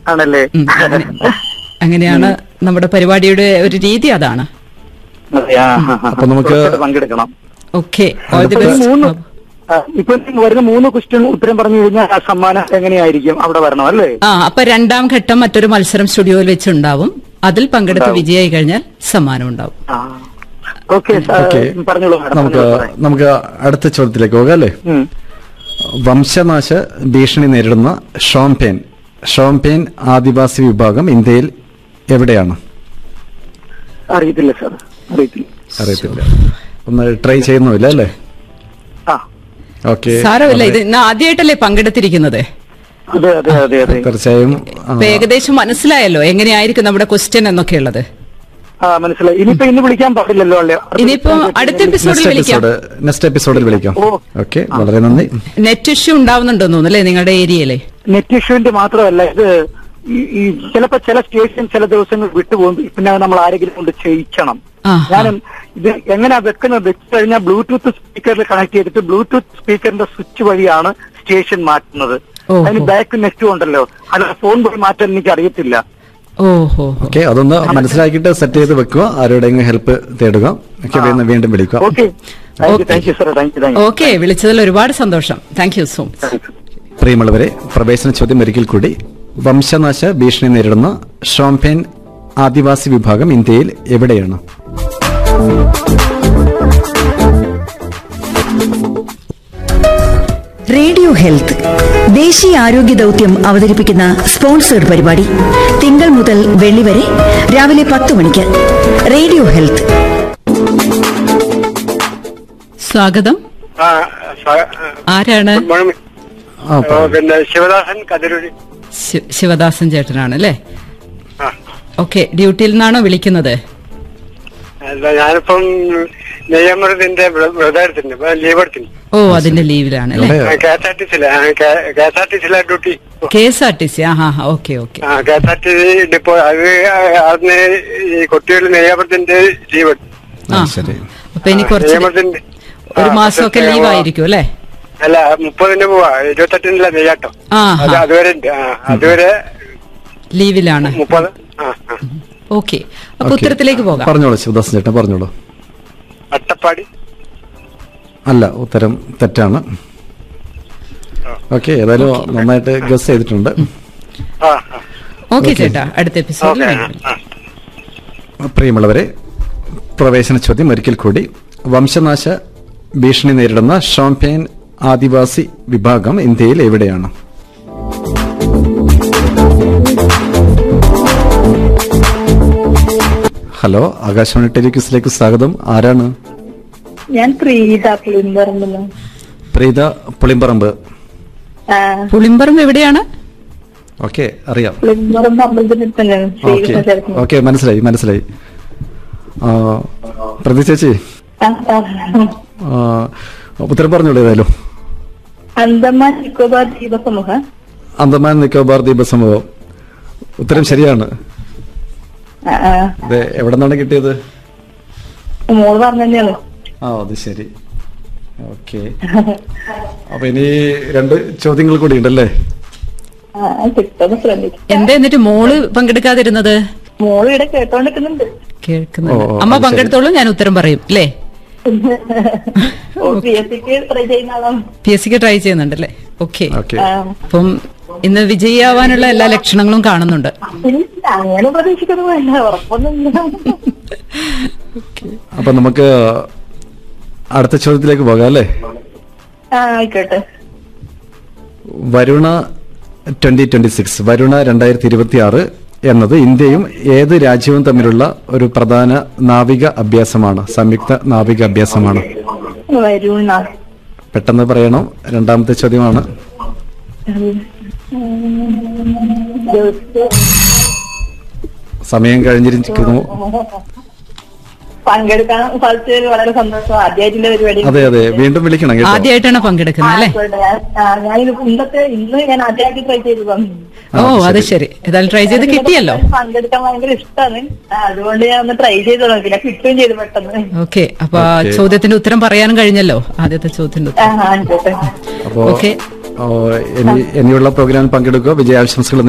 ആണല്ലേ ഉം, അങ്ങനെ. അങ്ങനെയാണ് നമ്മുടെ പരിപാടിയുടെ ഒരു രീതി അതാണ് അതെ, ആ, ആ, ആ. അപ്പൊ നമുക്ക് ഉറപ്പായിട്ടും പങ്കെടുക്കണം ഓക്കെ ഓൾ ദി അപ്പൊ ഈ മൂന്ന് ബെസ്റ്റ് ആ, ഇപ്പൊ ഈ വരുന്ന മൂന്ന് ക്വസ്റ്റ്യൻ ഉത്തരം പറഞ്ഞു കഴിഞ്ഞാൽ ആ സമ്മാനം എങ്ങനെയായിരിക്കും അവിടെ വരണം അല്ലേ ആ അപ്പൊ രണ്ടാം ഘട്ടം മറ്റൊരു മത്സരം സ്റ്റുഡിയോയിൽ വെച്ചുണ്ടാവും അതിൽ പങ്കെടുത്ത് വിജയായി കഴിഞ്ഞാൽ സമ്മാനം ഉണ്ടാവും ആ ഓക്കെ ഓക്കെ പറഞ്ഞോളൂ മാഡം നമുക്ക് പറഞ്ഞോളൂ സാറേ. നമുക്ക് അടുത്ത ചോദ്യത്തിലേക്ക് പോകാം അല്ലേ ഉം. വംശനാശ ഭീഷണി നേരിടുന്ന ഷോംപേൻ ഷോംപേൻ ആദിവാസി വിഭാഗം ഇന്ത്യയിൽ എവിടെയാണ് അറിയത്തില്ല സാർ അറിയത്തില്ല അറിയത്തില്ല ഒന്ന് ട്രൈ ചെയ്യുന്നുമില്ല അല്ലേ ആ ഓക്കെ സാരമില്ല ഇത് ഇന്ന് ആദ്യമായിട്ടല്ലേ പങ്കെടുത്തിരിക്കുന്നത് അതെ അതെ അതെ അതെ തീർച്ചയായും ആ, അപ്പൊ ഏകദേശം മനസ്സിലായല്ലോ എങ്ങനെയായിരിക്കും നമ്മുടെ ക്വസ്റ്റ്യൻ എന്നൊക്കെ ഉള്ളത് ആ മനസ്സിലായി ഇനിയിപ്പോ ഇന്ന് വിളിക്കാൻ പാടില്ലല്ലോ അല്ലേ ഇനിയിപ്പോ അടുത്ത എപ്പിസോഡിൽ നെക്സ്റ്റ് വിളിക്കാം എപ്പിസോഡ് നെക്സ്റ്റ് എപ്പിസോഡിൽ വിളിക്കാം ഓ. ഓക്കെ വളരെ നന്ദി നെറ്റ് ഇഷ്യൂ ഉണ്ടാവുന്നുണ്ടെന്ന് തോന്നുന്നു അല്ലേ നിങ്ങളുടെ ഏരിയയിലെ നെറ്റ് ഇഷ്യൂവിന്റെ മാത്രമല്ല ഇത് ഈ- ഈ ചിലപ്പോ ചില സ്റ്റേഷൻ ചില ദിവസങ്ങൾ വിട്ടുപോകും പിന്നെ അത് നമ്മൾ ആരെങ്കിലും കൊണ്ട് ചെയ്യിക്കണം ആ, ഞാനും ഇത് എങ്ങനെയാ വെക്കുന്നത് വെച്ച് കഴിഞ്ഞാൽ ബ്ലൂടൂത്ത് സ്പീക്കറിൽ കണക്ട് ചെയ്തിട്ട് ബ്ലൂടൂത്ത് സ്പീക്കറിന്റെ സ്വിച്ച് വഴിയാണ് സ്റ്റേഷൻ മാറ്റുന്നത് ഓഹോ. അതിന് ബാക്ക് നെറ്റും ഉണ്ടല്ലോ അല്ല ഫോൺ വഴി മാറ്റാൻ എനിക്ക് അറിയത്തില്ല ഓഹോ ഓക്കെ അതൊന്ന് മനസ്സിലാക്കിയിട്ട് സെറ്റ് ചെയ്ത് വെക്കുക ആരുടെയെങ്കിലും ഹെൽപ്പ് തേടുക ഓക്കെ വീണ്ടും വീണ്ടും വിളിക്കുക okay thank you Okay. Thank you sir thank you thank you okay വിളിച്ചതിൽ ഒരുപാട് സന്തോഷം താങ്ക് യു സോ മച്ച് പ്രിയമുള്ളവരെ പ്രവേശന ചോദ്യം ഒരിക്കൽ കൂടി വംശനാശ ഭീഷണി നേരിടുന്ന ഷോംപേൻ ആദിവാസി വിഭാഗം ഇന്ത്യയിൽ എവിടെയാണ് റേഡിയോ ഹെൽത്ത് ദേശീയ ആരോഗ്യ ദൗത്യം അവതരിപ്പിക്കുന്ന സ്പോൺസേഡ് പരിപാടി തിങ്കൾ മുതൽ വെള്ളി വരെ രാവിലെ പത്ത് മണിക്ക് റേഡിയോ ഹെൽത്ത് സ്വാഗതം ആ, സ- ആരാണ് ഗുഡ് മോർണിംഗ് ആ, ഓ, പിന്നെ ശിവദാസൻ കതിരൂരി ശി- ശിവദാസൻ ചേട്ടനാണ് അല്ലേ ആ ഓക്കെ ഡ്യൂട്ടിയിൽ നിന്നാണോ വിളിക്കുന്നത് അല്ല ഞാനിപ്പം നെയ്യമൃതിന്റെ വ്രതം എടുത്തിട്ടുണ്ട് ഇപ്പൊ ലീവ് എടുത്തിട്ടുണ്ട് ഓ അതിന്റെ ലീവിലാണ് അല്ലേ ഇവിടെ കെ എസ് ആർ ടി സിയിലെ കെ എസ് ആർ ടി സിയിലെ duty K S R T C ആ ഹാ ഓക്കെ ഓക്കെ ആ K S R T C depot അത് അന്ന് ഈ കൊട്ടിയൂർ നെയ്യമൃതിന്റെ ലീവ് എടുത്തു ആ ആ, ശരി അപ്പൊ ഇനി കുറച്ച് നെയ്യമൃതിന്റെ ഒരു ആ, മാസമൊക്കെ അതൊക്കെ ലീവ് ആയിരിക്കും അല്ലേ അല്ല മുപ്പതിന് പോവാ ഇരുപത്തെട്ടിനില്ല നെയ്യാട്ടം ആ അത് ഹാ അതുവരെ ഉണ്ട് ആ അതുവരെ ലീവിലാണ് മുപ്പത് ആ ആ ഓക്കെ അപ്പൊ ഓക്കെ. ഉത്തരത്തിലേക്ക് പോകാം പറഞ്ഞോളൂ ശിവദാസൻ ചേട്ടൻ പറഞ്ഞോളൂ അട്ടപ്പാടി അല്ല ഉത്തരം തെറ്റാണ് ഓക്കെ ഏതായാലും നന്നായിട്ട് ഗസ് ചെയ്തിട്ടുണ്ട് ആ ആ ഓക്കെ ചേട്ടാ അടുത്ത എപ്പിസോഡിൽ ഓക്കെ വീണ്ടും ആ വിളിക്കാം. പ്രിയമുള്ളവരെ പ്രവേശന ചോദ്യം ഒരിക്കൽ കൂടി വംശനാശ ഭീഷണി നേരിടുന്ന ഷോംപേൻ ആദിവാസി വിഭാഗം ഇന്ത്യയിൽ എവിടെയാണ് ഹലോ ആകാശവാണി ടെലിക്യൂസിലേക്ക് സ്വാഗതം ആരാണ് ഞാൻ പ്രീത പുളിമ്പറമ്പെന്ന് പ്രീത പുളിമ്പറമ്പ് ആ പുളിമ്പറം എവിടെയാണ് ഓക്കെ അറിയാം പുളിമ്പറമ്പ് അമ്പലത്തിന്റെ അടുത്തല്ലേ ഓക്കെ ശ്രീകൃഷ്ണ ചേർക്കുന്നത് ഓക്കെ മനസ്സിലായി മനസ്സിലായി ആ, പ്രതി ചേച്ചി ആ, ആ. ആ, ഉത്തരം പറഞ്ഞോളൂ ഏതായാലും അന്തമാൻ നിക്കോബാർ ദ്വീപ സമൂഹ അന്തമാൻ നിക്കോബാർ ദ്വീപസമൂഹം ഉത്തരം ശരിയാണ് ആ, ആ. ഇത് എവിടെ നിന്നാണ് കിട്ടിയത് മോള് പറഞ്ഞു തന്നെയാണ് ആ അത് ശരി ഓക്കെ അപ്പൊ ഇനി രണ്ട് ചോദ്യങ്ങൾ കൂടി ഉണ്ടല്ലേ ആ കിട്ടുന്ന ശ്രമിക്കും എന്താ എന്നിട്ട് മോള് പങ്കെടുക്കാതിരുന്നത് മോള് ഇവിടെ കേട്ടോണ്ടിരിക്കുന്നുണ്ട് കേൾക്കുന്നുണ്ട് ഓ, ഓ, അമ്മ അത് ശരി. പങ്കെടുത്തോളൂ ഞാൻ ഉത്തരം പറയും അല്ലേ ഓ പി എസ് സിക്ക് ട്രൈ ചെയ്യുന്ന ആളാണ് പി എസ് സിക്ക് ട്രൈ ചെയ്യുന്നുണ്ടല്ലേ ഓക്കെ ഓക്കെ ആ. അപ്പം ഇന്ന് വിജയിയാവാനുള്ള എല്ലാ ലക്ഷണങ്ങളും കാണുന്നുണ്ട് ഇല്ല, അങ്ങനെ പ്രതീക്ഷിക്കുന്നതല്ല ഉറപ്പൊന്നുമില്ല അപ്പൊ നമുക്ക് അടുത്ത ചോദ്യത്തിലേക്ക് പോകാം അല്ലേ ആ ആയിക്കോട്ടെ Varuna twenty twenty six Varuna രണ്ടായിരത്തി ഇരുപത്തി ആറ് എന്നത് ഇന്ത്യയും ഏത് രാജ്യവും തമ്മിലുള്ള ഒരു പ്രധാന നാവിക അഭ്യാസമാണ് സംയുക്ത നാവിക അഭ്യാസമാണ് വരുണ പെട്ടെന്ന് പറയണം രണ്ടാമത്തെ ചോദ്യമാണ് സമയം കഴിഞ്ഞിരിക്കുന്നു പങ്കെടുക്കാൻ സാധിച്ചതിൽ വളരെ സന്തോഷം ആദ്യമായിട്ടുള്ള പരിപാടി അതെ അതെ വീണ്ടും വിളിക്കണം കേട്ടോ ആദ്യമായിട്ടാണ് പങ്കെടുക്കുന്നത് അല്ലേ ആയിക്കോട്ടെ. ഞാൻ- ആ, ഞാനിത് ഇന്നത്തെ ഇന്ന് ഞാൻ ആദ്യമായിട്ട് ട്രൈ ചെയ്തു ഓ അത് ശരി ഏതായാലും ട്രൈ ചെയ്ത് കിട്ടിയല്ലോ പങ്കെടുക്കാൻ ഭയങ്കര ഇഷ്ടമാണ് അതുകൊണ്ട് ഞാൻ ഒന്ന് ട്രൈ ചെയ്തു നോക്കി. പിന്നെ കിട്ടുകയും ചെയ്തു പെട്ടെന്ന് ഓക്കെ അപ്പൊ ആ Okay. ചോദ്യത്തിന്റെ ഉത്തരം പറയാനും കഴിഞ്ഞല്ലോ ആദ്യത്തെ ചോദ്യത്തിന്റെ ആ ഉത്തരം ആയിക്കോട്ടെ അപ്പോ ഓക്കെ ഓ, ഇനി ഇനിയുള്ള പ്രോഗ്രാമിൽ പങ്കെടുക്കുക വിജയാശംസകൾ